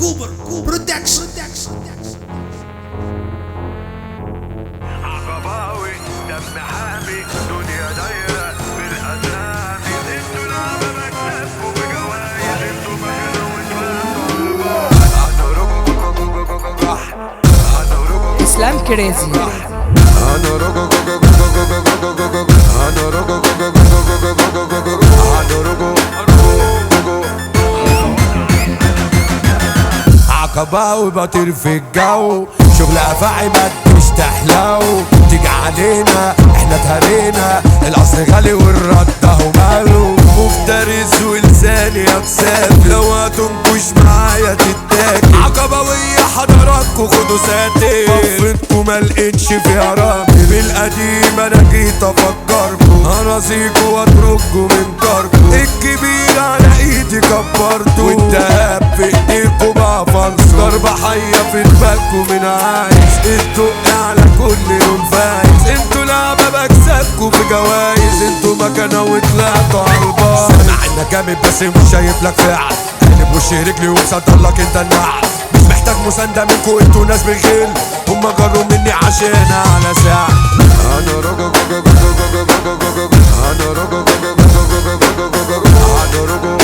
كوبر برودكشن عقباوي دم حامي دنيا دايرة بالأسامي انتوا لعبة مكتبكوا بجوايز انتوا مجنون اسلام كريزي عقباوي بطير في الجو شغل افاعي ما تجيش تحلو تيجي علينا احنا اتهرينا الاصل غالي والرد اهو ماله مفترس ولساني اقسام لو هتنكش معايا تتاكل عقباوية حضراتكوا خدوا ساتر طفتكوا ما لقيتش فيها رامي بالقديم انا جيت افكركوا هرازيكوا واتركوا من كركوا الكبير على ايدي كبرته والدهب في ايديكوا بقى فلس ضربة حية في دماغكوا من عايز الدق على كل يوم فايز انتوا لعبة بكسبكوا في جوايز انتوا مكانة وطلعتوا على البار سامع انك جامد بس مش شايف لك فعل قلب وش رجلي ومسطر لك انت النعل مش محتاج مساندة منكوا انتوا ناس بغل هما جروا مني عشان على ساعة انا رجل انا رجل انا رجل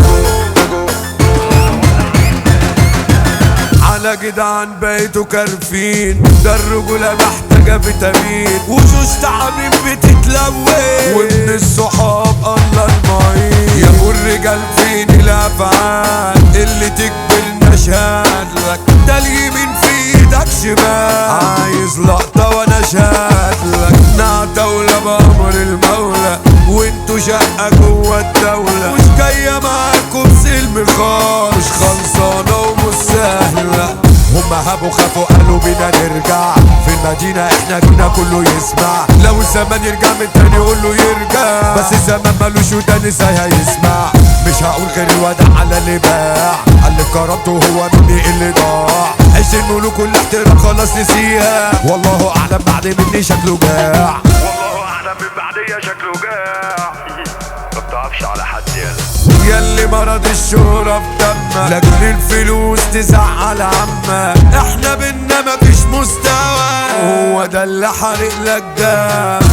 على جدعان بقيتوا كارفين ده الرجولة محتاجة فيتامين وشوش تعابين بتتلون ومن الصحاب الله المعين يا ابو الرجال فين الافعال اللي تكبرنا شهاد لك ده اليمين في ايدك شمال عايز لقطة وانا شهاد لك دولة بأمر المولى وانتوا شقة جوه الدولة مش جاية معاكم سلم خالص مش خلصانة ومش سهلة هما هابوا خافوا قالوا بينا نرجع في المدينة احنا جينا كله يسمع لو الزمان يرجع من تاني يقول له يرجع بس الزمان مالوش ودان ازاي هيسمع مش هقول غير الوداع على اللي باع اللي كرمته هو مني اللي ضاع عيش الملوك والاحترام خلاص نسيها والله اعلم بعد مني شكله جاع والله أعلم من بعدية شكله جاع ما بتعرفش على حد يلا ياللي مرض الشهرة في دمك لاجل الفلوس تزعل عمك احنا بينا مفيش مستوى هو ده اللي حارق لك دم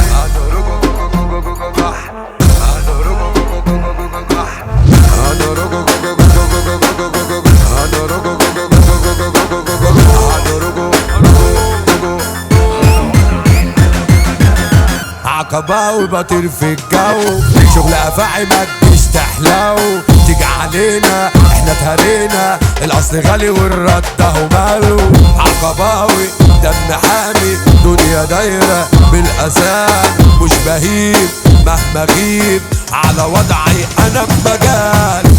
عقباوي بطير في الجو شغل افاعي ما تجيش تحلو تيجي علينا احنا اتهرينا الاصل غالي والرد اهو ماله عقباوي دم حامي دنيا دايرة بالاسام مش بهيب مهما غيب على وضعي انا بمجال